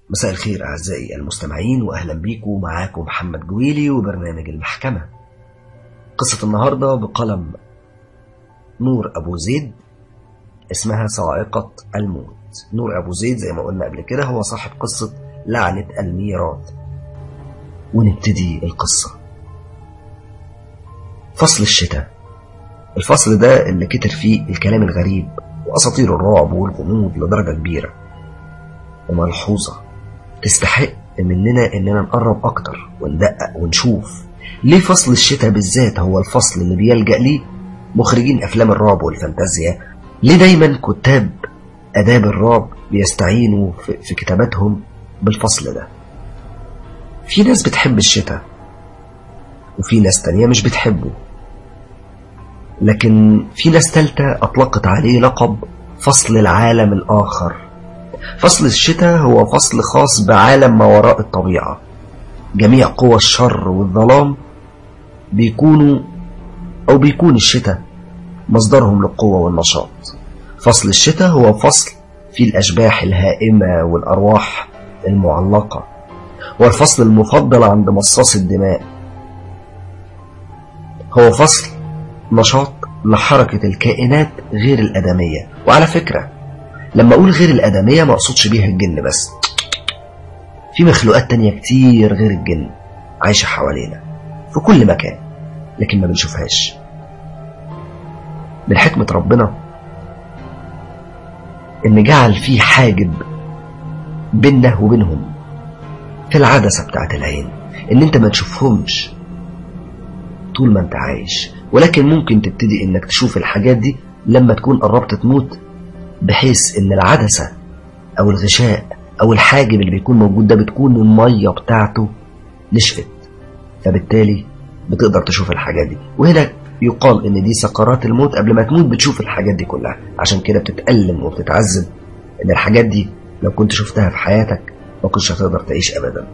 مساء الخير أعزائي المستمعين وأهلا بيكم معاكم محمد جويلي وبرنامج المحكمة قصة النهاردة بقلم نور أبو زيد اسمها صاعقة الموت نور أبو زيد زي ما قلنا قبل كده هو صاحب قصة لعنة الميراث ونبتدي القصة فصل الشتاء الفصل ده اللي كتر فيه الكلام الغريب وأساطير الرعب والغموض لدرجة كبيرة وملحوظة تستحق مننا إننا نقرب أكتر وندقق ونشوف ليه فصل الشتاء بالذات هو الفصل اللي بيلجأ ليه مخرجين أفلام الرعب والفانتازيا ليه دايما كتاب آداب الرعب بيستعينوا في, في كتاباتهم بالفصل ده في ناس بتحب الشتاء وفي ناس تانية مش بتحبه لكن في ناس تالتة أطلقت عليه لقب فصل العالم الآخر فصل الشتاء هو فصل خاص بعالم ما وراء الطبيعة جميع قوى الشر والظلام بيكونوا أو بيكون الشتاء مصدرهم للقوة والنشاط فصل الشتاء هو فصل فيه الأشباح الهائمة والأرواح المعلقة والفصل المفضل عند مصاص الدماء هو فصل نشاط لحركة الكائنات غير الأدمية وعلى فكرة لما أقول غير الأدمية ما أقصدش بيها الجن بس في مخلوقات تانية كتير غير الجن عايشة حوالينا في كل مكان لكن ما بنشوفهاش من حكمة ربنا إن جعل فيه حاجب بيننا وبينهم في العدسة بتاعت العين إن أنت ما تشوفهمش طول ما أنت عايش ولكن ممكن تبتدي إنك تشوف الحاجات دي لما تكون قربت تموت بحيث إن العدسة أو الغشاء أو الحاجب اللي بيكون موجود ده بتكون المية بتاعته نشفت فبالتالي بتقدر تشوف الحاجات دي وهنا يقال ان دي سكرات الموت قبل ما تموت بتشوف الحاجات دي كلها عشان كده بتتألم وبتتعذب ان الحاجات دي لو كنت شفتها في حياتك ما كنتش هتقدر تعيش ابدا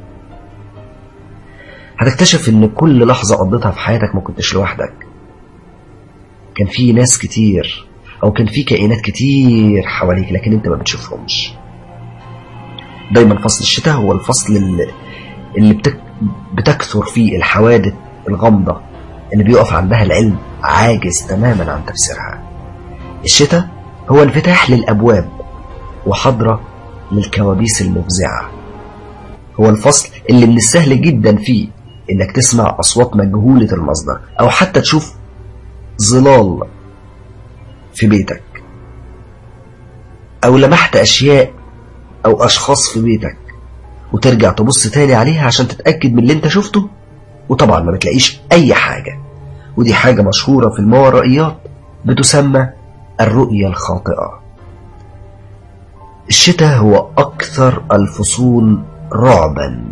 هتكتشف ان كل لحظة قضيتها في حياتك ما كنتش لوحدك كان في ناس كتير او كان في كائنات كتير حواليك لكن انت ما بتشوفهمش دايما فصل الشتاء هو الفصل اللي, اللي بتك بتكثر فيه الحوادث الغامضة اللي بيقف عندها العلم عاجز تماما عن تفسيرها الشتاء هو انفتاح للأبواب وحضرة للكوابيس المفزعة هو الفصل اللي من السهل جدا فيه انك تسمع أصوات مجهولة المصدر أو حتى تشوف ظلال في بيتك أو لمحت أشياء أو أشخاص في بيتك وترجع تبص تاني عليها عشان تتأكد من اللي انت شفته وطبعا ما بتلاقيش أي حاجة ودي حاجة مشهورة في الماورائيات بتسمى الرؤية الخاطئة الشتاء هو أكثر الفصول رعبا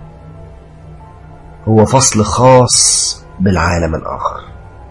هو فصل خاص بالعالم الآخر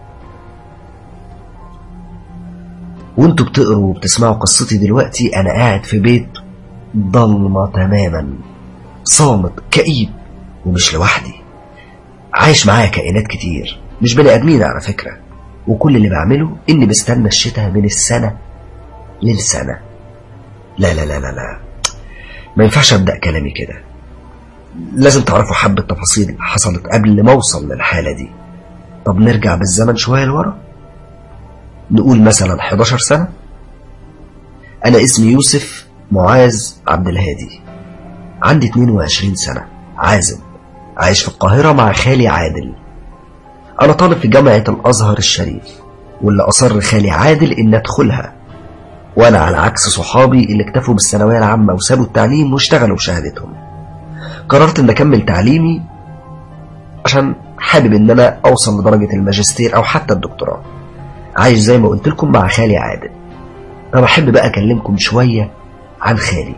وانتوا بتقروا وبتسمعوا قصتي دلوقتي أنا قاعد في بيت ضلمة تماما صامت كئيب ومش لوحدي عايش معايا كائنات كتير مش بني ادمين على فكرة وكل اللي بعمله اني بستنى الشتاء من السنة للسنة لا لا لا لا لا ما ينفعش ابدأ كلامي كده لازم تعرفوا حبة تفاصيل حصلت قبل ما اوصل للحالة دي طب نرجع بالزمن شوية لورا نقول مثلا 11 سنة انا اسمي يوسف معاذ عبد الهادي عندي 22 سنة عازب عايش في القاهرة مع خالي عادل أنا طالب في جامعة الأزهر الشريف واللي أصر خالي عادل إن أدخلها وأنا على عكس صحابي اللي اكتفوا بالثانوية العامة وسابوا التعليم واشتغلوا بشهادتهم قررت إن أكمل تعليمي عشان حابب إن أنا أوصل لدرجة الماجستير أو حتى الدكتوراه عايش زي ما قلت لكم مع خالي عادل طب أحب بقى أكلمكم شوية عن خالي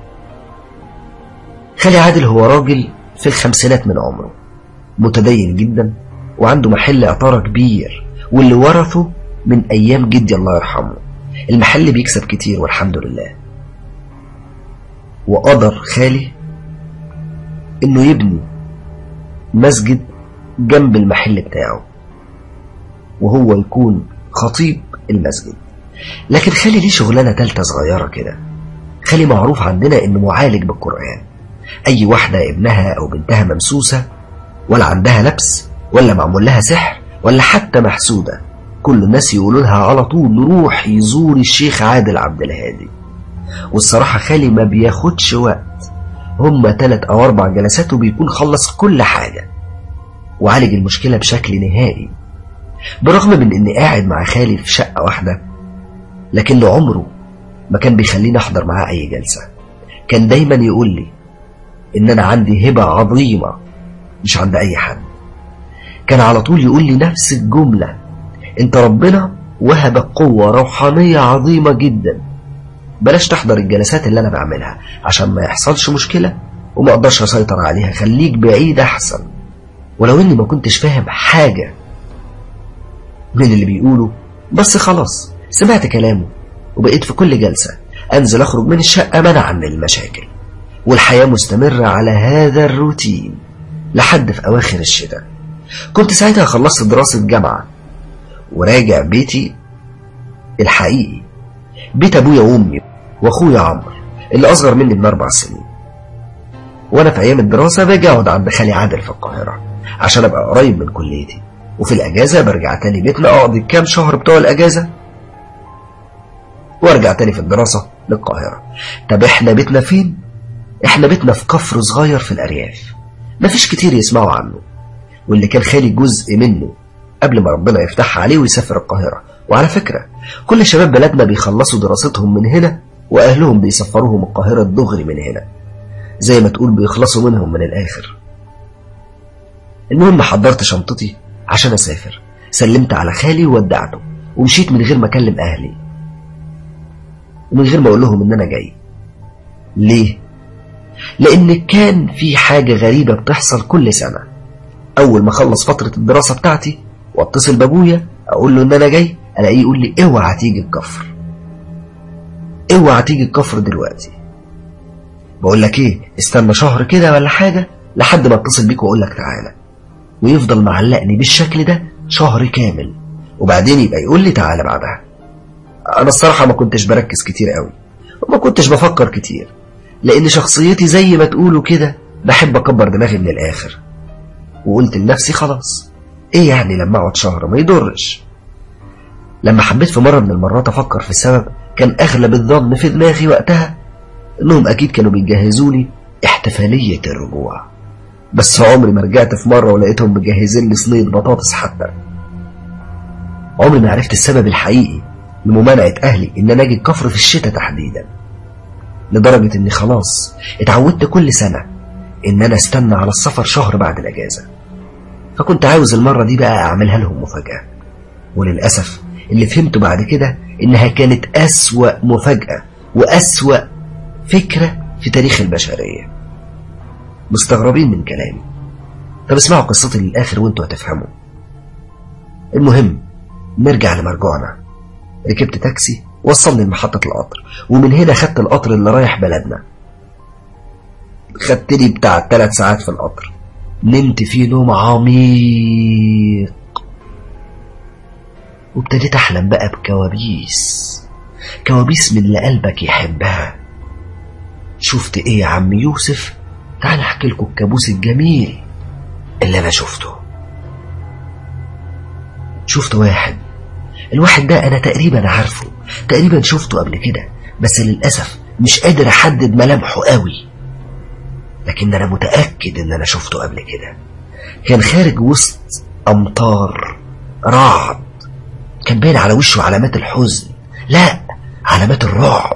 خالي عادل هو راجل في الخمسينات من عمره متدين جدا وعنده محل عطارة كبير واللي ورثه من أيام جدي الله يرحمه المحل بيكسب كتير والحمد لله وقدر خالي إنه يبني مسجد جنب المحل بتاعه وهو يكون خطيب المسجد لكن خالي ليه شغلانة تالتة صغيرة كده خالي معروف عندنا إنه معالج بالقرآن أي واحدة ابنها أو بنتها ممسوسة ولا عندها لبس ولا معمول لها سحر ولا حتى محسودة كل الناس يقولوا لها على طول نروح يزور الشيخ عادل عبد الهادي والصراحة خالي ما بياخدش وقت هما تلات أو أربع جلسات وبيكون خلص كل حاجة وعالج المشكلة بشكل نهائي برغم من إني قاعد مع خالي في شقة واحدة لكنه عمره ما كان بيخليني أحضر معاه أي جلسة كان دايما يقول لي إن أنا عندي هبة عظيمة مش عند أي حد كان على طول يقول لي نفس الجملة أنت ربنا وهبك قوة روحانية عظيمة جدا بلاش تحضر الجلسات اللي أنا بعملها عشان ما يحصلش مشكلة وما أقدرش أسيطر عليها خليك بعيد أحسن ولو إني ما كنتش فاهم حاجة من اللي بيقوله بس خلاص سمعت كلامه وبقيت في كل جلسة أنزل أخرج من الشقة منعا للمشاكل والحياة مستمرة على هذا الروتين لحد في أواخر الشتاء كنت ساعتها خلصت دراسة جامعة وراجع بيتي الحقيقي بيت أبويا وأمي وأخويا عمرو اللي أصغر مني من أربع سنين وأنا في أيام الدراسة باجي أقعد عند خالي عادل في القاهرة عشان أبقى قريب من كليتي وفي الأجازة برجع تاني بيتنا أقعد الكام شهر بتوع الأجازة وارجع تاني في الدراسة للقاهرة طب احنا بيتنا فين؟ احنا بيتنا في كفر صغير في الأرياف مفيش كتير يسمعوا عنه واللي كان خالي جزء منه قبل ما ربنا يفتحها عليه ويسافر القاهرة وعلى فكرة كل شباب بلدنا بيخلصوا دراستهم من هنا وأهلهم بيسفروهم القاهرة الدغري من هنا زي ما تقول بيخلصوا منهم من الآخر المهم حضرت شنطتي عشان أسافر سلمت على خالي وودعته ومشيت من غير ما أكلم أهلي ومن غير ما أقول لهم إن أنا جاي ليه؟ لأن كان في حاجة غريبة بتحصل كل سنة أول ما أخلص فترة الدراسة بتاعتي واتصل بابويا أقول له إن أنا جاي ألاقيه يقول لي اوعى تيجي الكفر اوعى تيجي الكفر دلوقتي بقول لك ايه استنى شهر كده ولا حاجة لحد ما اتصل بيك واقول لك تعالى ويفضل معلقني بالشكل ده شهر كامل وبعدين يبقى يقول لي تعالى بعدها انا الصراحة ما كنتش بركز كتير قوي وما كنتش بفكر كتير لان شخصيتي زي ما تقولوا كده بحب اكبر دماغي من الاخر وقلت لنفسي خلاص ايه يعني لما اقعد شهر ما يضرش لما حبيت في مرة من المرات افكر في السبب كان اغلب الظن في دماغي وقتها انهم اكيد كانوا بيجهزوني احتفالية الرجوع بس عمري ما رجعت في مرة ولقيتهم مجهزين لي صينية بطاطس حتى عمري ما عرفت السبب الحقيقي لممانعة أهلي إن أنا أجي الكفر في الشتاء تحديدا لدرجة إني خلاص اتعودت كل سنة إن أنا استنى على السفر شهر بعد الأجازة فكنت عاوز المرة دي بقى أعملها لهم مفاجأة وللأسف اللي فهمته بعد كده إنها كانت أسوأ مفاجأة وأسوأ فكرة في تاريخ البشرية مستغربين من كلامي طب اسمعوا قصتي للآخر وانتوا هتفهموا المهم نرجع لمرجوعنا ركبت تاكسي وصلني لمحطة القطر ومن هنا خدت القطر اللي رايح بلدنا خدت لي بتاع ثلاث ساعات في القطر نمت فيه نوم عميق وابتديت أحلم بقى بكوابيس كوابيس من اللي قلبك يحبها شفت ايه يا عم يوسف تعال احكي لكم الكابوس الجميل اللي انا شفته شفت واحد الواحد ده انا تقريبا عارفه تقريبا شفته قبل كده بس للاسف مش قادر احدد ملامحه قوي لكن انا متاكد ان انا شفته قبل كده كان خارج وسط امطار رعد كان باين على وشه علامات الحزن لا علامات الرعب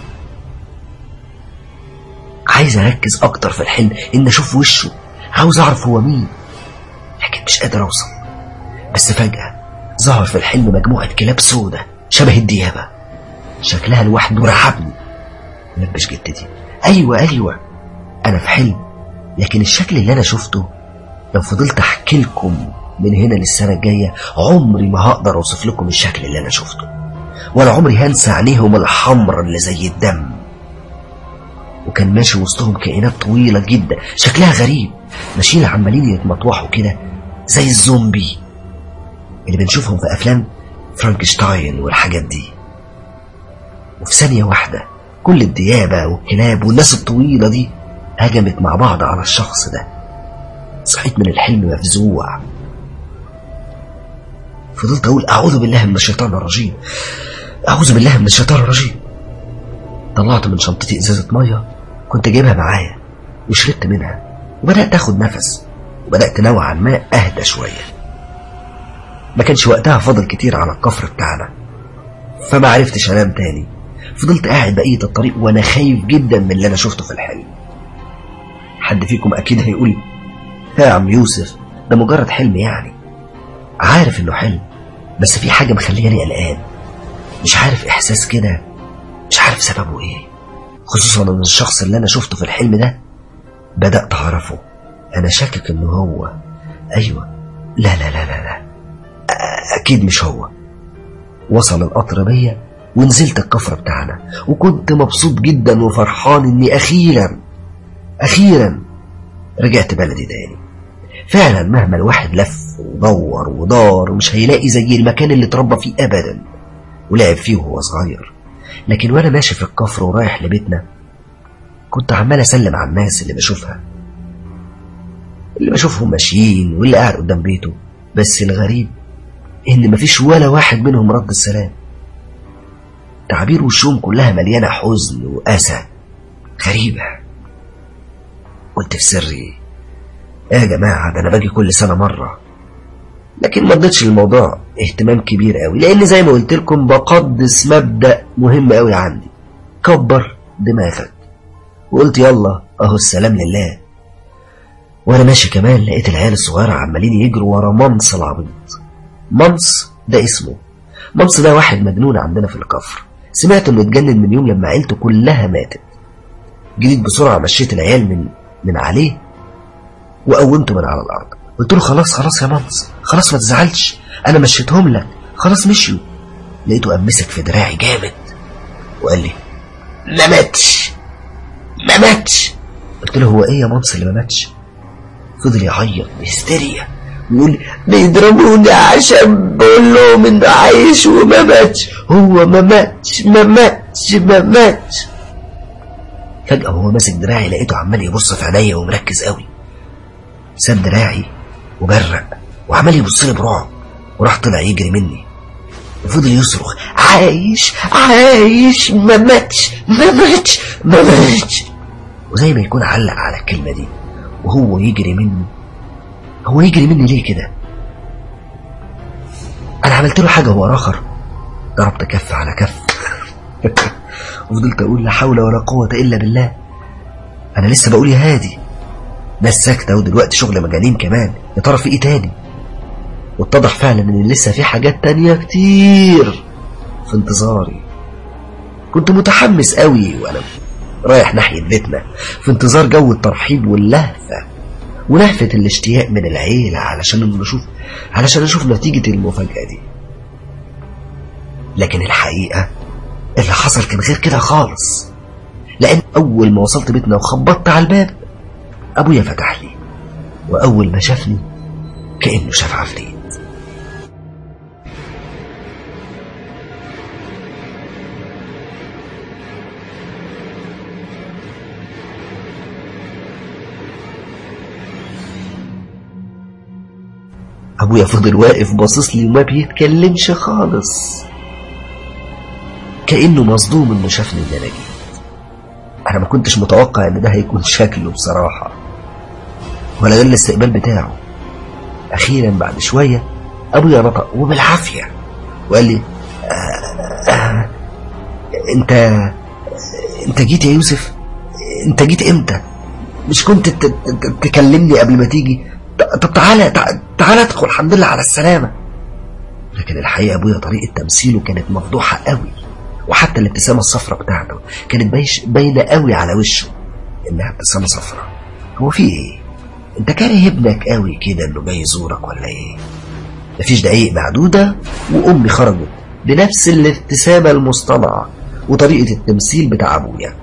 عايز اركز اكتر في الحلم ان اشوف وشه عاوز اعرف هو مين لكن مش قادر اوصل بس فجأة ظهر في الحلم مجموعة كلاب سودة شبه الديابة شكلها لوحده رعبني نبش جدتي ايوه ايوه انا في حلم لكن الشكل اللي انا شفته لو فضلت احكي لكم من هنا للسنة الجاية عمري ما هقدر اوصف لكم الشكل اللي انا شفته ولا عمري هنسى عينيهم الحمر اللي زي الدم وكان ماشي وسطهم كائنات طويلة جدا شكلها غريب ماشيين عمالين يتمطوحوا كده زي الزومبي اللي بنشوفهم في أفلام فرانكشتاين والحاجات دي وفي ثانية واحدة كل الديابة والكلاب والناس الطويلة دي هجمت مع بعض على الشخص ده صحيت من الحلم مفزوع فضلت أقول أعوذ بالله من الشيطان الرجيم أعوذ بالله من الشيطان الرجيم طلعت من شنطتي إزازة مية كنت جايبها معايا وشربت منها وبدأت أخد نفس وبدأت نوعا ما أهدى شوية ما كانش وقتها فاضل كتير على الكفر بتاعنا فما عرفتش أنام تاني فضلت قاعد بقية الطريق وأنا خايف جدا من اللي أنا شفته في الحلم حد فيكم أكيد هيقول يا عم يوسف ده مجرد حلم يعني عارف إنه حلم بس في حاجة مخلياني قلقان مش عارف إحساس كده مش عارف سببه إيه خصوصا إن الشخص اللي أنا شفته في الحلم ده بدأت أعرفه أنا شاكك إنه هو أيوة لا لا لا لا لا أ- أكيد مش هو وصل القطر بيا ونزلت الكفر بتاعنا وكنت مبسوط جدا وفرحان إني أخيرا أخيرا رجعت بلدي تاني فعلا مهما الواحد لف ودور ودار مش هيلاقي زي المكان اللي اتربى فيه أبدا ولعب فيه وهو صغير لكن وأنا ماشي في الكفر ورايح لبيتنا كنت عمال أسلم على الناس اللي بشوفها اللي بشوفهم ماشيين واللي قاعد قدام بيته بس الغريب إن مفيش ولا واحد منهم رد السلام تعابير وشهم كلها مليانة حزن وأسى غريبة قلت في سري ايه يا جماعة ده أنا باجي كل سنة مرة لكن ما اديتش الموضوع اهتمام كبير قوي لأن زي ما قلت لكم بقدس مبدأ مهم قوي عندي كبر دماغك وقلت يلا أهو السلام لله وأنا ماشي كمان لقيت العيال الصغيرة عمالين يجروا ورا ممص العبيط ممص ده اسمه ممص ده واحد مجنون عندنا في الكفر سمعت انه اتجنن من يوم لما عيلته كلها ماتت جريت بسرعة مشيت العيال من من عليه وقومته من على الأرض قلت له خلاص خلاص يا مامس خلاص ما تزعلش أنا مشيتهم لك خلاص مشيوا لقيته قام مسك في دراعي جامد وقال لي ما ماتش ما ماتش قلت له هو ايه يا مامس اللي ما ماتش فضل يعيط بهستيريا ويقول لي بيضربوني عشان بقول لهم انه عايش وما ماتش هو ما ماتش ما ماتش ما ماتش فجأة وهو ماسك دراعي لقيته عمال يبص في عينيا ومركز قوي ساب دراعي وبرق وعمال يبص لي برعب وراح طلع يجري مني وفضل يصرخ عايش عايش ما ماتش ما ماتش ما ماتش وزي ما يكون علق على الكلمة دي وهو يجري مني هو يجري مني ليه كده انا عملت له حاجة هو اخر ضربت كف على كف وفضلت اقول لا حول ولا قوة الا بالله انا لسه بقول يا هادي ناس ساكتة ودلوقتي شغل مجانين كمان يا ترى في ايه تاني واتضح فعلا ان لسه في حاجات تانية كتير في انتظاري كنت متحمس قوي وانا رايح ناحية بيتنا في انتظار جو الترحيب واللهفة ولهفة الاشتياق من العيلة علشان نشوف علشان اشوف نتيجة المفاجأة دي لكن الحقيقة اللي حصل كان غير كده خالص لأن أول ما وصلت بيتنا وخبطت على الباب أبويا فتح لي وأول ما شافني كأنه شاف عفريت أبويا فضل واقف باصص لي وما بيتكلمش خالص كأنه مصدوم إنه شافني إن أنا جيت أنا ما كنتش متوقع إن ده هيكون شكله بصراحة ولا ده الاستقبال بتاعه أخيرا بعد شوية أبويا نطق وبالعافية وقال لي آه آه أنت أنت جيت يا يوسف أنت جيت إمتى مش كنت ت- ت- تكلمني قبل ما تيجي طب تعالى تع- تعالى ادخل الحمد لله على السلامة لكن الحقيقة أبويا طريقة تمثيله كانت مفضوحة قوي وحتى الابتسامة الصفراء بتاعته كانت بايش- باينة قوي على وشه إنها ابتسامة صفراء هو في إيه؟ أنت كاره ابنك قوي كده إنه جاي يزورك ولا إيه؟ مفيش دقايق معدودة وأمي خرجت بنفس الابتسامة المصطنعة وطريقة التمثيل بتاع أبويا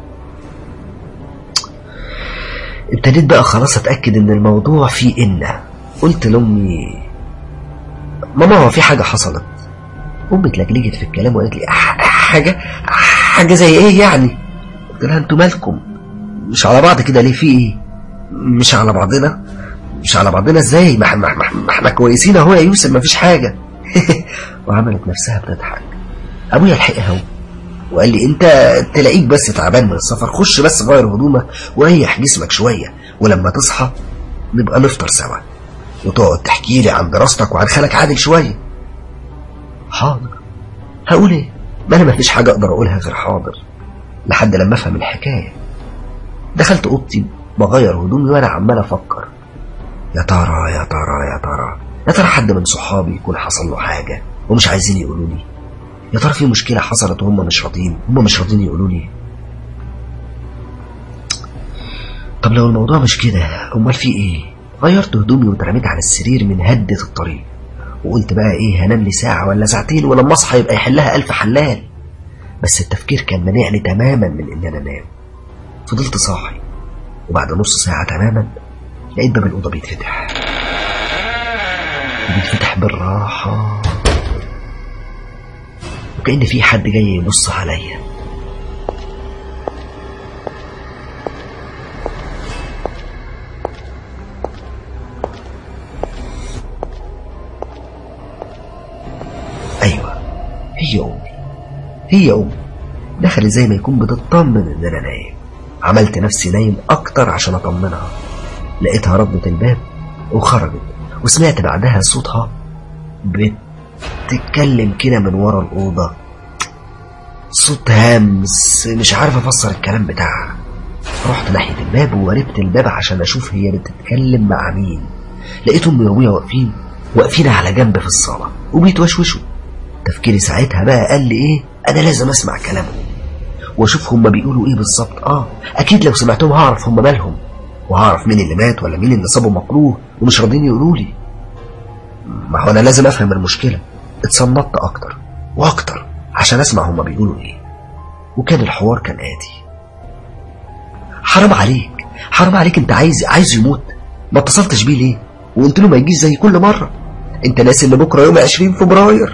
ابتديت بقى خلاص اتاكد ان الموضوع فيه ان قلت لامي ماما هو في حاجه حصلت امي اتلجلجت في الكلام وقالت لي "ح- حاجه حاجه زي ايه يعني قلت لها انتوا مالكم مش على بعض كده ليه في ايه مش على بعضنا مش على بعضنا ازاي ما احنا ما احنا كويسين اهو يا يوسف ما فيش حاجه وعملت نفسها بتضحك ابويا لحقها وقال لي انت تلاقيك بس تعبان من السفر خش بس غير هدومك وريح جسمك شويه ولما تصحى نبقى نفطر سوا وتقعد تحكي لي عن دراستك وعن خالك عادل شويه حاضر هقول ايه ما انا ما فيش حاجه اقدر اقولها غير حاضر لحد لما افهم الحكايه دخلت اوضتي بغير هدومي وانا عمال افكر يا ترى يا ترى يا ترى يا ترى حد من صحابي يكون حصل له حاجه ومش عايزين يقولوا لي يا ترى في مشكله حصلت وهم مش راضيين هم مش راضيين يقولوا لي طب لو الموضوع مش كده امال في ايه غيرت هدومي واترميت على السرير من هدة الطريق وقلت بقى ايه هنام لي ساعة ولا ساعتين ولما اصحى يبقى يحلها ألف حلال بس التفكير كان مانعني تماما من ان انا انام فضلت صاحي وبعد نص ساعة تماما لقيت باب الأوضة بيتفتح بيتفتح بالراحة وكأن في حد جاي يبص عليا أيوة هي أمي هي أمي دخلت زي ما يكون بتطمن إن أنا نايم عملت نفسي نايم أكتر عشان أطمنها لقيتها ردت الباب وخرجت وسمعت بعدها صوتها بتتكلم كده من ورا الأوضة صوت هامس مش عارف أفسر الكلام بتاعها رحت ناحية الباب وقربت الباب عشان أشوف هي بتتكلم مع مين لقيت أمي وأبويا واقفين واقفين على جنب في الصالة وبيتوشوشوا تفكيري ساعتها بقى قال لي إيه أنا لازم أسمع كلامهم واشوف هما بيقولوا ايه بالظبط اه اكيد لو سمعتهم هعرف هما مالهم وهعرف مين اللي مات ولا مين اللي صابه مكروه ومش راضيين يقولوا لي ما هو انا لازم افهم المشكله اتصنطت اكتر واكتر عشان اسمع هما بيقولوا ايه وكان الحوار كان اتي حرام عليك حرام عليك انت عايز عايز يموت ما اتصلتش بيه ليه وقلت له ما يجيش زي كل مره انت ناسي ان بكره يوم 20 فبراير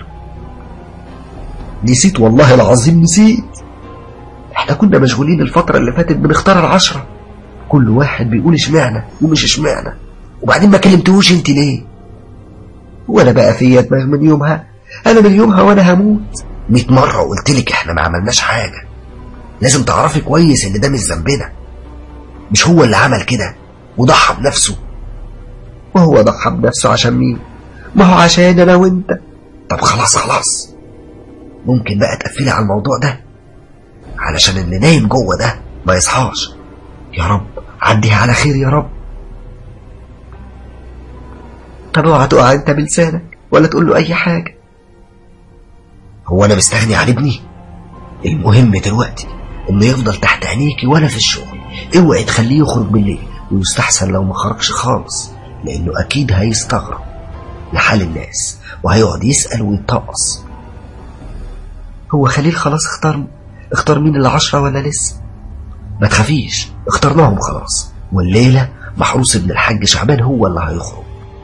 نسيت والله العظيم نسيت احنا كنا مشغولين الفترة اللي فاتت بنختار العشرة كل واحد بيقول اشمعنى ومش اشمعنى وبعدين ما كلمتهوش انت ليه وانا بقى فيا دماغ من يومها انا من يومها وانا هموت مئة مرة وقلت لك احنا ما عملناش حاجة لازم تعرفي كويس ان ده مش ذنبنا مش هو اللي عمل كده وضحى بنفسه وهو ضحى بنفسه عشان مين ما هو عشان انا وانت طب خلاص خلاص ممكن بقى تقفلي على الموضوع ده علشان اللي نايم جوه ده ما يصحاش يا رب عديها على خير يا رب طب اوعى تقع انت بلسانك ولا تقول له اي حاجه هو انا مستغني عن ابني المهم دلوقتي انه يفضل تحت عينيكي وانا في الشغل اوعي تخليه يخرج بالليل ويستحسن لو ما خرجش خالص لانه اكيد هيستغرب لحال الناس وهيقعد يسال ويتطقص هو خليل خلاص اختار اختار مين العشرة ولا لسه ما تخافيش اخترناهم خلاص والليلة محروس ابن الحاج شعبان هو اللي هيخرج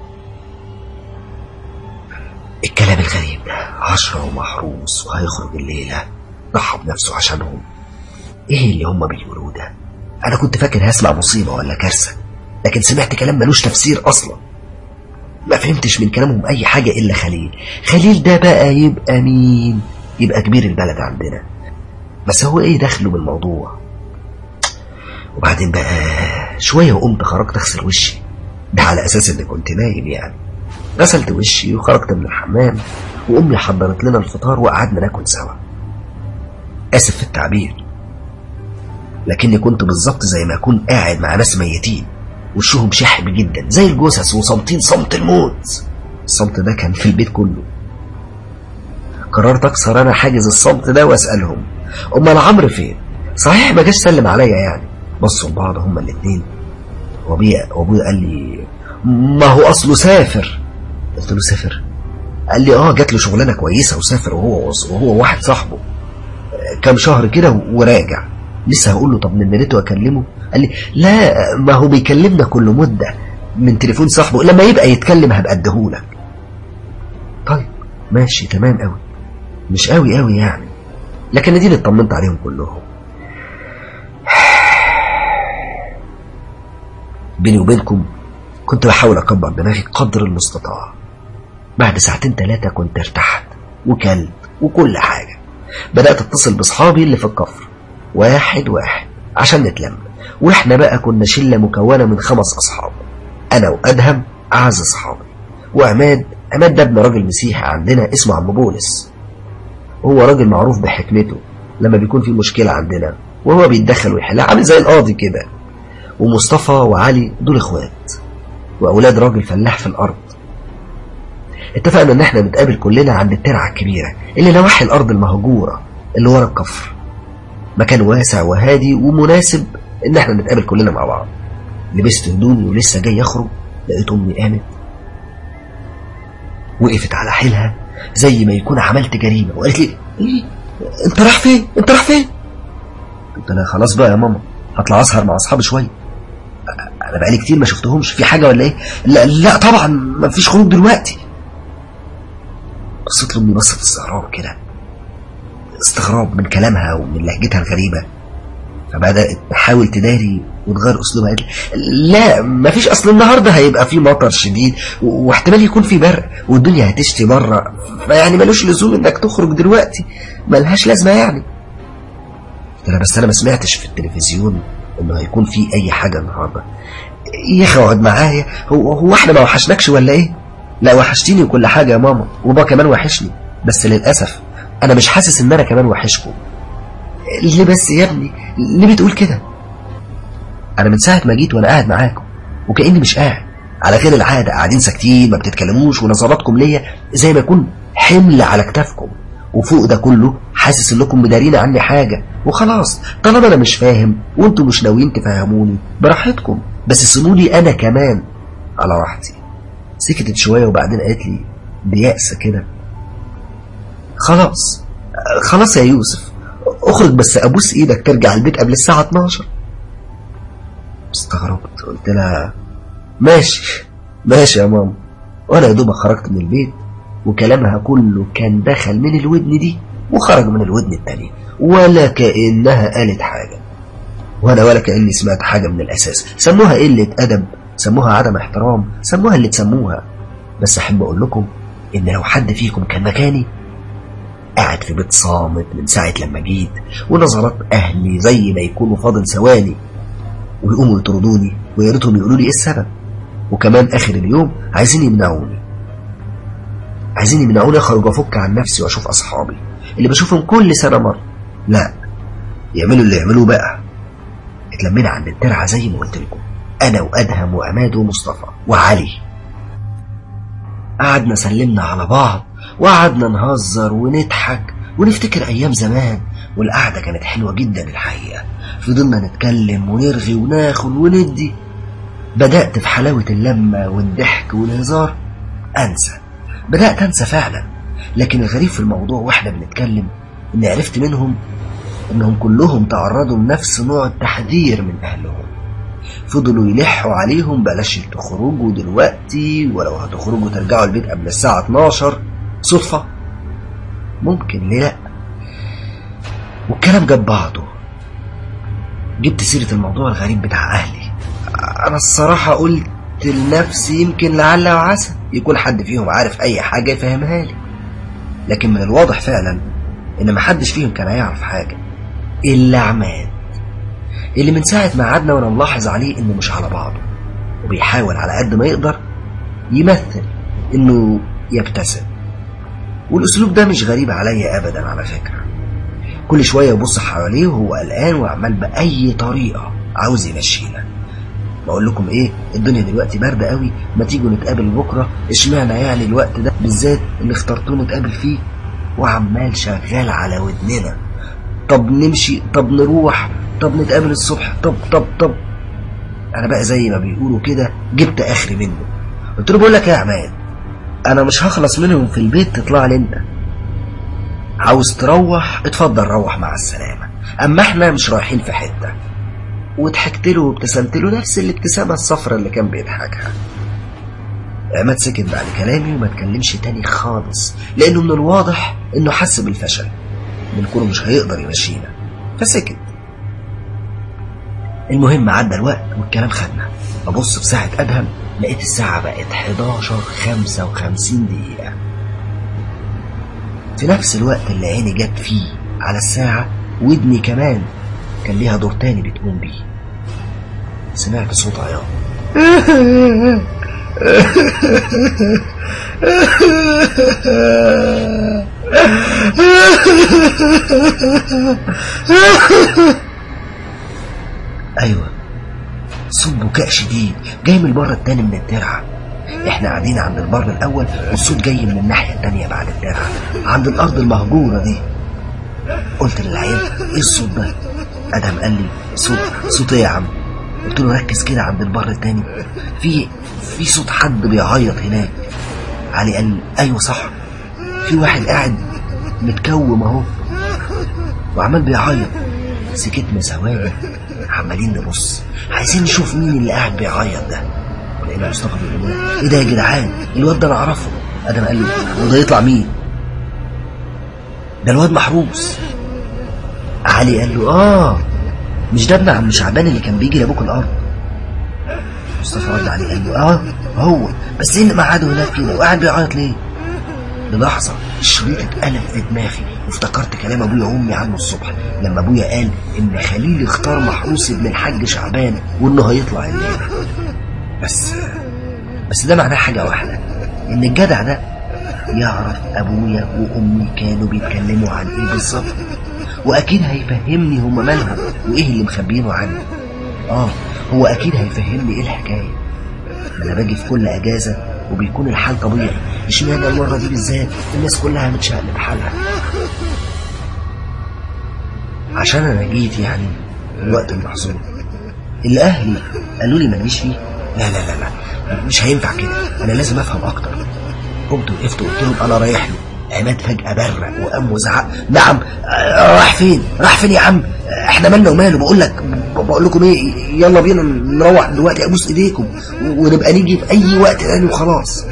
الكلام الغريب ده عشرة ومحروس وهيخرج الليلة ضحى بنفسه عشانهم ايه اللي هم بيقولوه ده انا كنت فاكر هسمع مصيبة ولا كارثة لكن سمعت كلام ملوش تفسير اصلا ما فهمتش من كلامهم اي حاجة الا خليل خليل ده بقى يبقى مين يبقى كبير البلد عندنا بس هو ايه دخله بالموضوع وبعدين بقى شوية وقمت خرجت اغسل وشي ده على اساس اني كنت نايم يعني غسلت وشي وخرجت من الحمام وامي حضرت لنا الفطار وقعدنا ناكل سوا اسف في التعبير لكني كنت بالظبط زي ما اكون قاعد مع ناس ميتين وشهم شحب جدا زي الجثث وصامتين صمت الموت الصمت ده كان في البيت كله قررت اكسر انا حاجز الصمت ده واسالهم امال عمرو فين صحيح ما جاش سلم عليا يعني بصوا لبعض هما الاتنين وابويا وابويا قال لي ما هو اصله سافر قلت له سافر قال لي اه جات له شغلانه كويسه وسافر وهو وهو واحد صاحبه كام شهر كده وراجع لسه هقول له طب نمرته اكلمه قال لي لا ما هو بيكلمنا كل مده من تليفون صاحبه لما يبقى يتكلم هبقى اديهولك طيب ماشي تمام قوي مش قوي قوي يعني لكن اديني اطمنت عليهم كلهم بيني وبينكم كنت بحاول أكبر دماغي قدر المستطاع بعد ساعتين ثلاثة كنت ارتحت وكلت وكل حاجة بدأت أتصل بأصحابي اللي في الكفر واحد واحد عشان نتلم وإحنا بقى كنا شلة مكونة من خمس أصحاب أنا وأدهم أعز أصحابي وعماد عماد ده ابن راجل مسيحي عندنا اسمه عم بولس هو راجل معروف بحكمته لما بيكون في مشكلة عندنا وهو بيتدخل ويحلها عامل زي القاضي كده ومصطفى وعلي دول اخوات واولاد راجل فلاح في الارض اتفقنا ان احنا نتقابل كلنا عند الترعه الكبيره اللي نواحي الارض المهجوره اللي ورا الكفر مكان واسع وهادي ومناسب ان احنا نتقابل كلنا مع بعض لبست هدومي ولسه جاي اخرج لقيت امي قامت وقفت على حيلها زي ما يكون عملت جريمه وقالت لي إيه؟ انت رايح فين انت رايح فين قلت لها خلاص بقى يا ماما هطلع اسهر مع اصحابي شويه انا بقالي كتير ما شفتهمش في حاجه ولا ايه لا, لا طبعا ما فيش خروج دلوقتي بصيت لامي بصت استغراب كده استغراب من كلامها ومن لهجتها الغريبه فبدات تحاول تداري وتغير اسلوبها قالت لا ما فيش اصل النهارده هيبقى في مطر شديد واحتمال يكون في برق والدنيا هتشتي بره فيعني ملوش لزوم انك تخرج دلوقتي ملهاش لازمه يعني قلت لها بس انا ما سمعتش في التلفزيون انه هيكون في اي حاجه النهارده يا اخي اقعد معايا هو هو احنا ما وحشناكش ولا ايه لا وحشتيني وكل حاجه يا ماما وبابا كمان وحشني بس للاسف انا مش حاسس ان انا كمان وحشكم ليه بس يا ابني ليه بتقول كده انا من ساعه ما جيت وانا قاعد معاكم وكاني مش قاعد على غير العاده قاعدين ساكتين ما بتتكلموش ونظراتكم ليا زي ما يكون حمل على كتافكم وفوق ده كله حاسس انكم مدارين عني حاجه وخلاص طالما انا مش فاهم وانتم مش ناويين تفهموني براحتكم بس سيبوني انا كمان على راحتي سكتت شويه وبعدين قالت لي بيأس كده خلاص خلاص يا يوسف اخرج بس ابوس ايدك ترجع البيت قبل الساعه 12 استغربت قلت لها ماشي ماشي يا ماما وانا يا دوب خرجت من البيت وكلامها كله كان دخل من الودن دي وخرج من الودن التانية ولا كأنها قالت حاجة وأنا ولا كأني سمعت حاجة من الأساس سموها قلة أدب سموها عدم احترام سموها اللي تسموها بس أحب أقول لكم إن لو حد فيكم كان مكاني قاعد في بيت صامت من ساعة لما جيت ونظرات أهلي زي ما يكونوا فاضل ثواني ويقوموا يطردوني ويا ريتهم يقولوا لي إيه السبب وكمان آخر اليوم عايزين يمنعوني عايزين يمنعوني اخرج وافك عن نفسي واشوف اصحابي اللي بشوفهم كل سنه مره لا يعملوا اللي يعملوه بقى اتلمينا عند الترعه زي ما قلت لكم انا وادهم وعماد ومصطفى وعلي قعدنا سلمنا على بعض وقعدنا نهزر ونضحك ونفتكر ايام زمان والقعده كانت حلوه جدا الحقيقه فضلنا نتكلم ونرغي وناخد وندي بدات في حلاوه اللمه والضحك والهزار انسى بدأت أنسى فعلا لكن الغريب في الموضوع وإحنا بنتكلم إني عرفت منهم إنهم كلهم تعرضوا لنفس نوع التحذير من أهلهم فضلوا يلحوا عليهم بلاش تخرجوا دلوقتي ولو هتخرجوا ترجعوا البيت قبل الساعة 12 صدفة ممكن ليه لأ والكلام جاب بعضه جبت سيرة الموضوع الغريب بتاع أهلي أنا الصراحة قلت لنفسي يمكن لعل وعسى يكون حد فيهم عارف أي حاجة يفهمها لي لكن من الواضح فعلا إن محدش فيهم كان هيعرف حاجة إلا عماد اللي من ساعة ما قعدنا وأنا ملاحظ عليه إنه مش على بعضه وبيحاول على قد ما يقدر يمثل إنه يبتسم والأسلوب ده مش غريب عليا أبدا على فكرة كل شوية يبص حواليه وهو قلقان وعمال بأي طريقة عاوز يمشينا بقول لكم ايه الدنيا دلوقتي باردة قوي ما تيجوا نتقابل بكرة اشمعنى يعني الوقت ده بالذات اللي اخترتوه نتقابل فيه وعمال شغال على ودننا طب نمشي طب نروح طب نتقابل الصبح طب طب طب انا بقى زي ما بيقولوا كده جبت اخري منه قلت له بقول لك يا عماد انا مش هخلص منهم في البيت تطلع لي انت عاوز تروح اتفضل روح مع السلامة اما احنا مش رايحين في حتة وضحكت له وابتسمت له نفس الابتسامة الصفرة اللي كان بيضحكها عماد سكت بعد كلامي وما اتكلمش تاني خالص لانه من الواضح انه حس بالفشل من كونه مش هيقدر يمشينا فسكت المهم عدى الوقت والكلام خدنا ابص في ساعة ادهم لقيت الساعة بقت 11 55 دقيقة في نفس الوقت اللي عيني جت فيه على الساعة ودني كمان كان ليها دور تاني بتقوم بيه سمعت صوت عياط ايوه صوت بكاء شديد جاي من البر التاني من الترعه احنا قاعدين عند البر الاول والصوت جاي من الناحيه التانيه بعد الترعه عند الارض المهجوره دي قلت للعيال ايه الصوت ده ادهم قال لي صوت صوت ايه يا عم قلت له ركز كده عند البر التاني في في صوت حد بيعيط هناك علي قال لي ايوه صح في واحد قاعد متكوم اهو وعمال بيعيط سكتنا ثواني عمالين نبص عايزين نشوف مين اللي قاعد بيعيط ده ولقينا مصطفى بيقول لنا ايه ده يا جدعان الواد ده انا اعرفه ادم قال له وده يطلع مين ده الواد محروس علي قال له اه مش ده ابن عم شعبان اللي كان بيجي لابوك الارض مصطفى رد عليه قال له اه هو بس ايه اللي مقعده هناك كده وقاعد بيعيط ليه للحظة الشريط اتقلب في دماغي وافتكرت كلام ابويا وامي عنه الصبح لما ابويا قال ان خليل اختار محروس ابن الحاج شعبان وانه هيطلع الليلة بس بس ده معناه حاجة واحدة ان الجدع ده يعرف ابويا وامي كانوا بيتكلموا عن ايه بالظبط واكيد هيفهمني هما مالهم وايه اللي مخبينه عني اه هو اكيد هيفهمني ايه الحكايه ما انا باجي في كل اجازه وبيكون الحال طبيعي اشمعنى المره دي بالذات الناس كلها متشقلب حالها عشان انا جيت يعني الوقت المحظوظ اللي اهلي قالوا لي ماليش فيه لا لا لا لا مش هينفع كده انا لازم افهم اكتر قمت وقفت وقلت لهم انا رايح له عماد فجأة برق وقام وزعق نعم آه، راح فين راح فين يا عم آه، احنا مالنا وماله بقول لك بقول لكم ايه يلا بينا نروح دلوقتي ابوس ايديكم ونبقى نيجي في اي وقت تاني وخلاص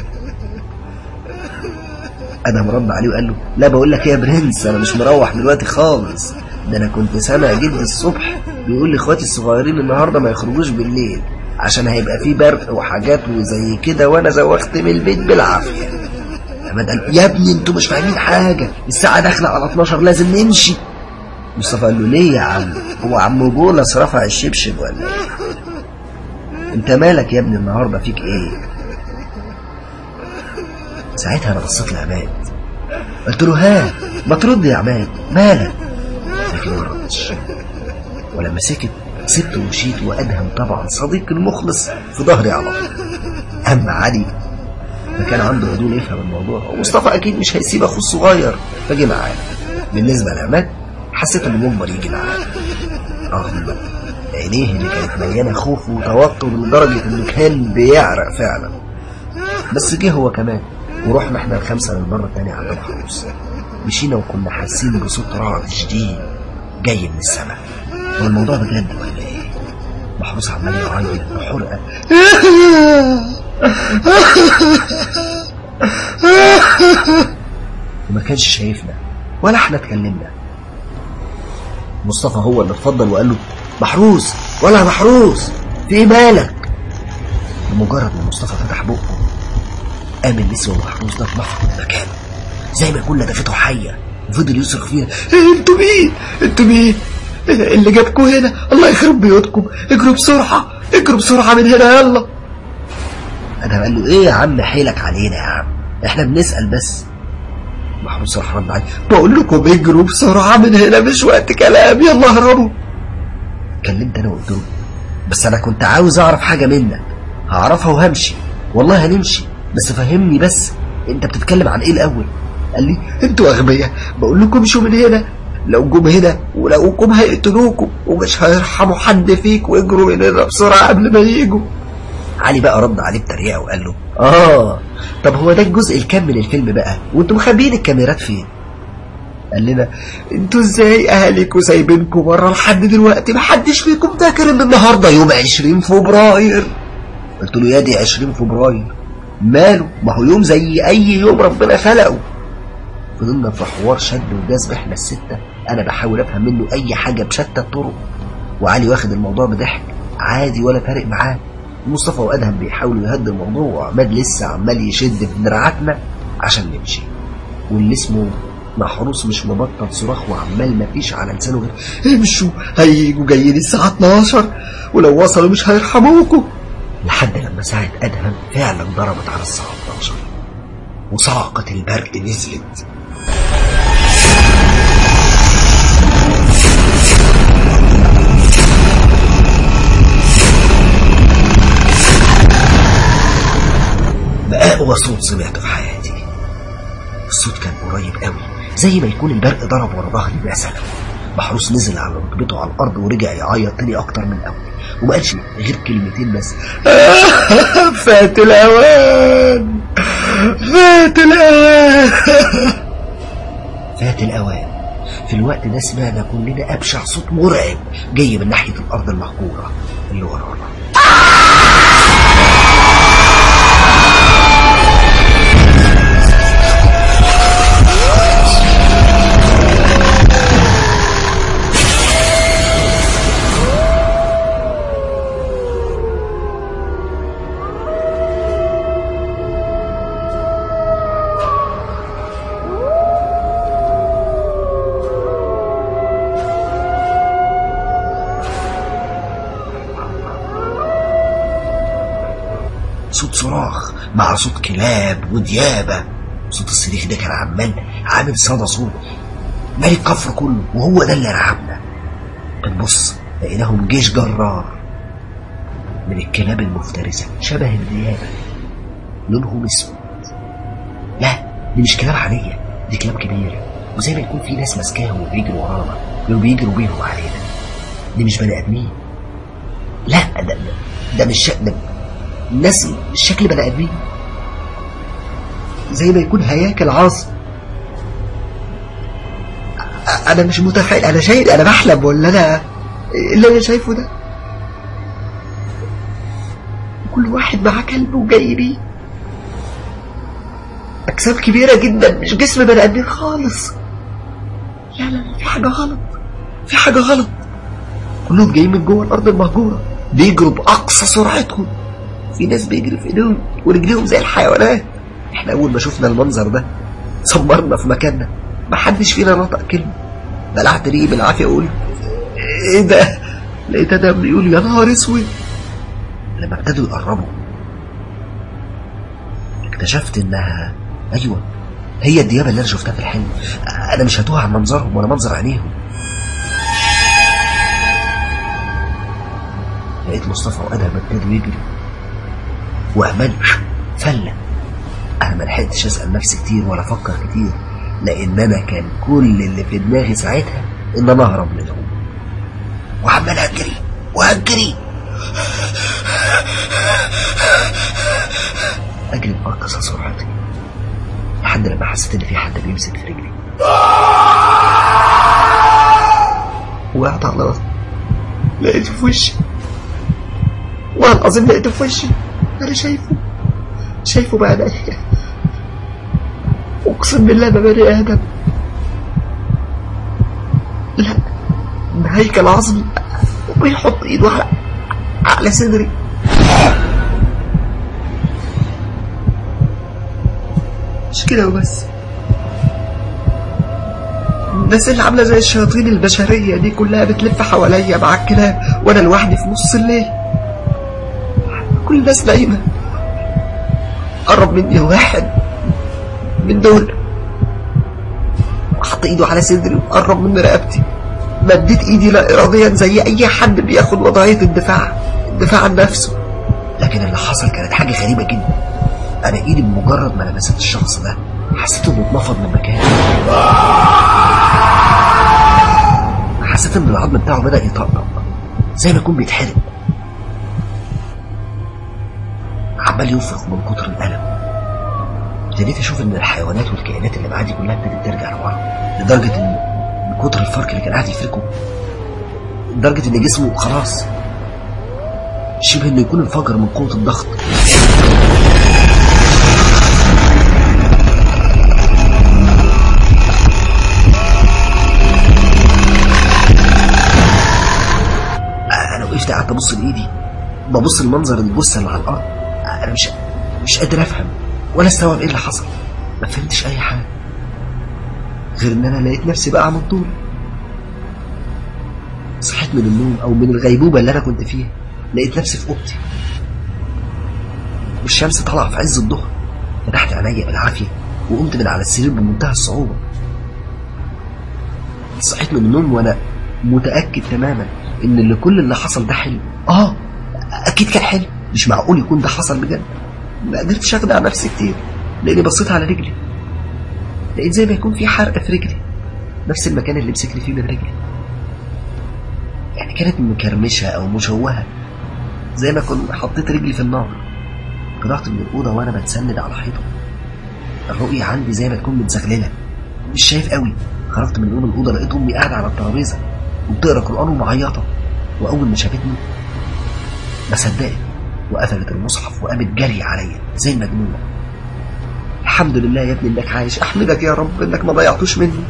ادهم رد عليه وقال له لا بقول لك ايه يا برنس انا مش مروح دلوقتي خالص ده انا كنت سامع جدي الصبح بيقول لاخواتي الصغيرين النهارده ما يخرجوش بالليل عشان هيبقى في برق وحاجات وزي كده وانا زوغت من البيت بالعافيه عماد قال يا ابني انتوا مش فاهمين حاجه الساعه داخله على 12 لازم نمشي مصطفى قال له ليه يا عم هو عم بولس رفع الشبشب ولا ايه انت مالك يا ابني النهارده فيك ايه ساعتها انا بصيت لعماد قلت له ها ما ترد يا عماد مالك لكن ما ردش ولما سكت سبته ومشيت وادهم طبعا صديقي المخلص في ظهري على طول اما علي فكان عنده فضول يفهم الموضوع ومصطفى اكيد مش هيسيب اخوه الصغير فجه معاه بالنسبه لعماد حسيت انه مجبر يجي معاه رغم عينيه اللي كانت مليانه خوف وتوتر لدرجه انه كان بيعرق فعلا بس جه هو كمان ورحنا احنا الخمسه للمره التانيه عند محروس مشينا وكنا حاسين بصوت رعد شديد جاي من السماء هو الموضوع بجد ولا ايه؟ محروس عمال يعيط بحرقه وما كانش شايفنا ولا احنا اتكلمنا مصطفى هو اللي اتفضل وقال له محروس ولا محروس في ايه مالك بمجرد ما مصطفى فتح بقه قام النسوة محروس ده اتنفض من مكانه زي ما يكون لدغته حية وفضل يصرخ فينا "إيه انتوا مين انتوا مين إيه اللي جابكم هنا الله يخرب بيوتكم اجروا بسرعة اجروا بسرعة من هنا يلا انا قال له ايه يا عم حيلك علينا يا عم احنا بنسأل بس محروس راح رد عليه بقول لكم اجروا بسرعة من هنا مش وقت كلام يلا هربوا كلمت انا وقلت له بس انا كنت عاوز اعرف حاجة منك هعرفها وهمشي والله هنمشي بس فهمني بس انت بتتكلم عن ايه الاول قال لي انتوا اغبياء بقول لكم امشوا من هنا لو جم هنا ولقوكم هيقتلوكم ومش هيرحموا حد فيك واجروا من هنا بسرعة قبل ما يجوا علي بقى رد عليه بتريقة وقال له اه طب هو ده الجزء الكام من الفيلم بقى وانتوا مخبيين الكاميرات فين قال لنا انتوا ازاي اهلكوا سايبينكوا بره لحد دلوقتي محدش فيكم فاكر ان النهارده يوم 20 فبراير قلت له يا دي 20 فبراير ماله ما هو يوم زي اي يوم ربنا خلقه فضلنا في حوار شد وجذب احنا الستة انا بحاول افهم منه اي حاجة بشتى الطرق وعلي واخد الموضوع بضحك عادي ولا فارق معاه ومصطفى وادهم بيحاولوا يهدوا الموضوع وعماد لسه عمال يشد في دراعاتنا عشان نمشي واللي اسمه محروس مش مبطل صراخ وعمال مفيش على لسانه غير امشوا هيجوا جايين الساعة 12 ولو وصلوا مش هيرحموكوا لحد لما ساعة أدهم فعلا ضربت على الساعة 12 وصاعقة البرق نزلت بأقوى صوت سمعته في حياتي الصوت كان قريب قوي زي ما يكون البرق ضرب ورا ظهري مثلا محروس نزل على ركبته على الارض ورجع يعيط تاني اكتر من الاول وما قالش غير كلمتين بس فات الاوان فات الاوان فات الاوان في الوقت ده سمعنا كلنا ابشع صوت مرعب جاي من ناحيه الارض المهجوره اللي ورانا صوت صراخ مع صوت كلاب وديابة صوت الصريخ ده كان عمال عامل صدى صوت مالي الكفر كله وهو ده اللي رعبنا بنبص لقيناهم جيش جرار من الكلاب المفترسة شبه الديابة لونهم اسود لا دي مش كلاب عادية دي كلاب كبيرة وزي ما يكون في ناس ماسكاهم وبيجروا ورانا وبيجروا بيهم علينا دي مش بني ادمين لا ده ده, ده مش شك- ده الناس مش شكل بني ادمين زي ما يكون هياكل عظم أ- انا مش متخيل انا شايف انا بحلم ولا انا اللي انا شايفه ده كل واحد معاه كلب وجاي بيه اجسام كبيره جدا مش جسم بني ادمين خالص لا لا لا في حاجه غلط في حاجه غلط كلهم جايين من جوه الارض المهجوره بيجروا باقصى سرعتهم في ناس بيجري في ايديهم ورجليهم زي الحيوانات احنا اول ما شفنا المنظر ده صمرنا في مكاننا ما حدش فينا نطق كلمه بلعت ريقي بالعافيه اقول ايه ده لقيت ادم بيقول يا نهار اسود لما ابتدوا يقربوا اكتشفت انها ايوه هي الديابه اللي انا شفتها في الحلم انا مش هتوه عن منظرهم ولا منظر عينيهم لقيت مصطفى وادهم ابتدوا يجري وأمل فلة أنا ما لحقتش أسأل نفسي كتير ولا أفكر كتير لأن أنا كان كل اللي في دماغي ساعتها إن أنا أهرب منهم وعمال أجري وأجري أجري بأقصى سرعتي لحد لما حسيت إن في حد بيمسك في رجلي وقعت على راسي لقيته في وشي والله العظيم لقيته في وشي انا شايفه شايفه بعينيا اقسم بالله ما بني ادم لا ده هيكل عظمي وبيحط ايده على على صدري مش كده وبس الناس اللي عامله زي الشياطين البشريه دي كلها بتلف حواليا مع الكلاب وانا لوحدي في نص الليل كل الناس نايمة قرب مني واحد من دول حط ايده على صدري وقرب من رقبتي مديت ايدي لا اراديا زي اي حد بياخد وضعية الدفاع الدفاع عن نفسه لكن اللي حصل كانت حاجة غريبة جدا انا ايدي بمجرد ما لمست الشخص ده حسيته انه اتنفض من مكانه حسيت ان العظم بتاعه بدأ يطقطق زي ما يكون بيتحرق عمال ينفخ من كتر الألم ابتديت أشوف إن الحيوانات والكائنات اللي معاه دي كلها ابتدت ترجع لورا لدرجة إن من كتر الفرق اللي كان قاعد يفركه لدرجة إن جسمه خلاص شبه إنه يكون انفجر من قوة الضغط أنا وقفت قعدت أبص لإيدي ببص المنظر الجثه اللي على الارض انا مش مش قادر افهم ولا استوعب ايه اللي حصل ما فهمتش اي حاجه غير ان انا لقيت نفسي بقى من طول صحيت من النوم او من الغيبوبه اللي انا كنت فيها لقيت نفسي في اوضتي والشمس طالعه في عز الظهر فتحت عينيا بالعافيه وقمت من على السرير بمنتهى الصعوبه صحيت من النوم وانا متاكد تماما ان اللي كل اللي حصل ده حلم اه اكيد كان حلم مش معقول يكون ده حصل بجد ما قدرتش اخدع نفسي كتير لاني بصيت على رجلي لقيت زي ما يكون في حرق في رجلي نفس المكان اللي مسكني فيه من رجلي يعني كانت مكرمشه او مشوهه زي ما كنت حطيت رجلي في النار طلعت من الاوضه وانا بتسند على حيطه الرؤيه عندي زي ما تكون متزغلله مش شايف قوي خرجت من نوم الاوضه لقيت امي قاعده على الترابيزه وبتقرا قران ومعيطه واول ما شافتني ما صدقت وقفلت المصحف وقامت جري عليا زي المجنونه الحمد لله يا ابني انك عايش احمدك يا رب انك ما ضيعتوش مني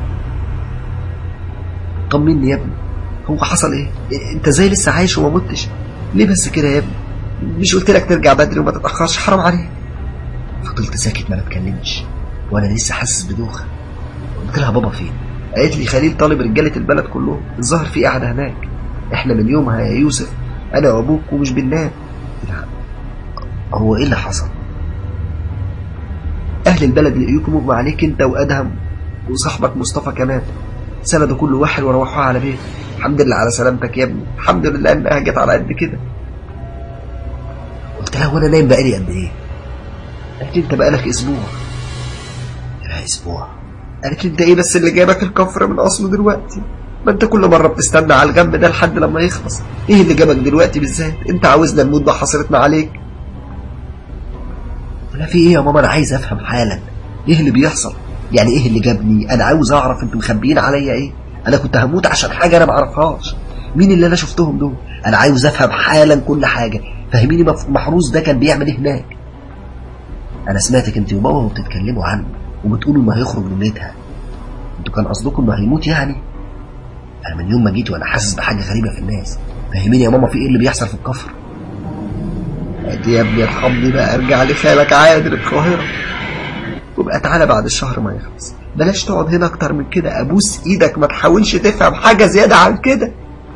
طمني يا ابني هو حصل ايه انت زي لسه عايش وما متش ليه بس كده يا ابني مش قلت لك ترجع بدري وما تتاخرش حرام عليك فضلت ساكت ما بتكلمش وانا لسه حاسس بدوخه قلت لها بابا فين قالت لي خليل طالب رجاله البلد كلهم الظاهر في قاعده هناك احنا من يومها يا يوسف انا وابوك ومش بننام هو ايه اللي حصل اهل البلد لقيوكم مغمى عليك انت وادهم وصاحبك مصطفى كمان سندوا كل واحد وروحوها على بيت الحمد لله على سلامتك يا ابني الحمد لله انها جت على قد كده قلت لها وانا نايم بقالي قد ايه قالت لي انت بقالك اسبوع لا اسبوع قالت لي انت ايه بس اللي جابك الكفر من اصله دلوقتي ما انت كل مره بتستنى على الجنب ده لحد لما يخلص ايه اللي جابك دلوقتي بالذات انت عاوزنا نموت بقى حصلتنا عليك لا في ايه يا ماما انا عايز افهم حالا ايه اللي بيحصل يعني ايه اللي جابني انا عاوز اعرف انتوا مخبيين عليا ايه انا كنت هموت عشان حاجه انا ما اعرفهاش مين اللي انا شفتهم دول انا عاوز افهم حالا كل حاجه فهميني محروس ده كان بيعمل ايه هناك انا سمعتك انت وبابا وبتتكلموا عنه وبتقولوا انه هيخرج من بيتها انتوا كان قصدكم انه هيموت يعني انا من يوم ما جيت وانا حاسس بحاجه غريبه في الناس فهميني يا ماما في ايه اللي بيحصل في الكفر قالت يا ابني ارحمني بقى ارجع لخالك عادل القاهره وبقى تعالى بعد الشهر ما يخلص بلاش تقعد هنا اكتر من كده ابوس ايدك ما تحاولش تفهم حاجه زياده عن كده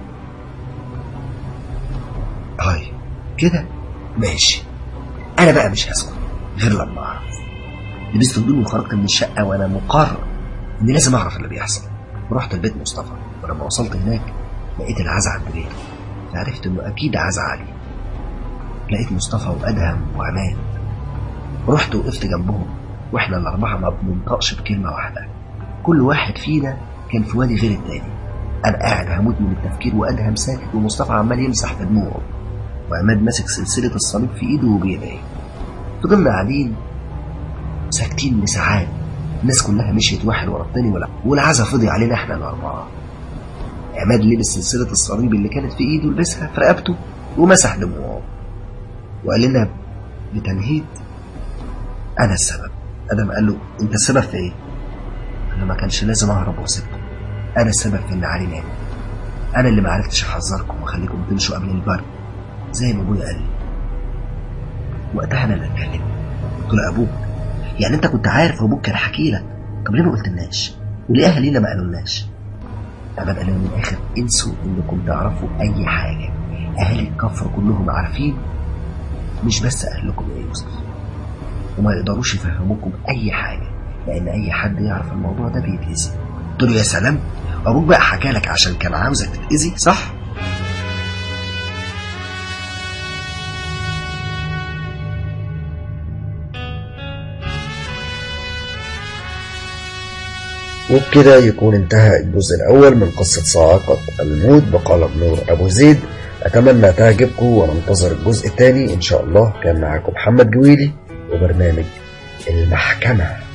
طيب كده ماشي انا بقى مش هسكت غير لما اعرف لبست هدومي وخرجت من الشقه وانا مقرر اني لازم اعرف اللي بيحصل ورحت البيت مصطفى ولما وصلت هناك لقيت العزا عند بيته فعرفت انه اكيد عزا علي لقيت مصطفى وادهم وعماد رحت وقفت جنبهم واحنا الاربعه ما بننطقش بكلمه واحده كل واحد فينا كان في وادي غير التاني انا قاعد هموت من التفكير وادهم ساكت ومصطفى عمال يمسح في دموعه وعماد ماسك سلسله الصليب في ايده وبيدعي فضلنا قاعدين ساكتين لساعات الناس كلها مشيت واحد ورا التاني ولا والعزا فضي علينا احنا الاربعه عماد لبس سلسله الصليب اللي كانت في ايده لبسها في رقبته ومسح دموعه وقال لنا بتنهيد انا السبب ادم قال له انت السبب في ايه انا ما كانش لازم اهرب واسيبكم انا السبب في ان علي مات انا اللي ما عرفتش احذركم واخليكم تمشوا قبل البرد زي ما ابويا قال لي وقتها انا اللي اتكلمت قلت له ابوك يعني انت كنت عارف ابوك كان حكي لك طب ليه ما قلتلناش وليه اهالينا ما قالولناش انا قال من الاخر انسوا انكم تعرفوا اي حاجه اهل الكفر كلهم عارفين مش بس اهلكم يا يوسف وما يقدروش يفهموكم اي حاجه لان اي حد يعرف الموضوع ده بيتاذي قلت له يا سلام ابوك بقى حكى لك عشان كان عاوزك تتاذي صح وبكده يكون انتهى الجزء الأول من قصة صاعقة الموت بقلم نور أبو زيد أتمنى تعجبكم وننتظر الجزء الثاني إن شاء الله كان معاكم محمد جويلي وبرنامج المحكمة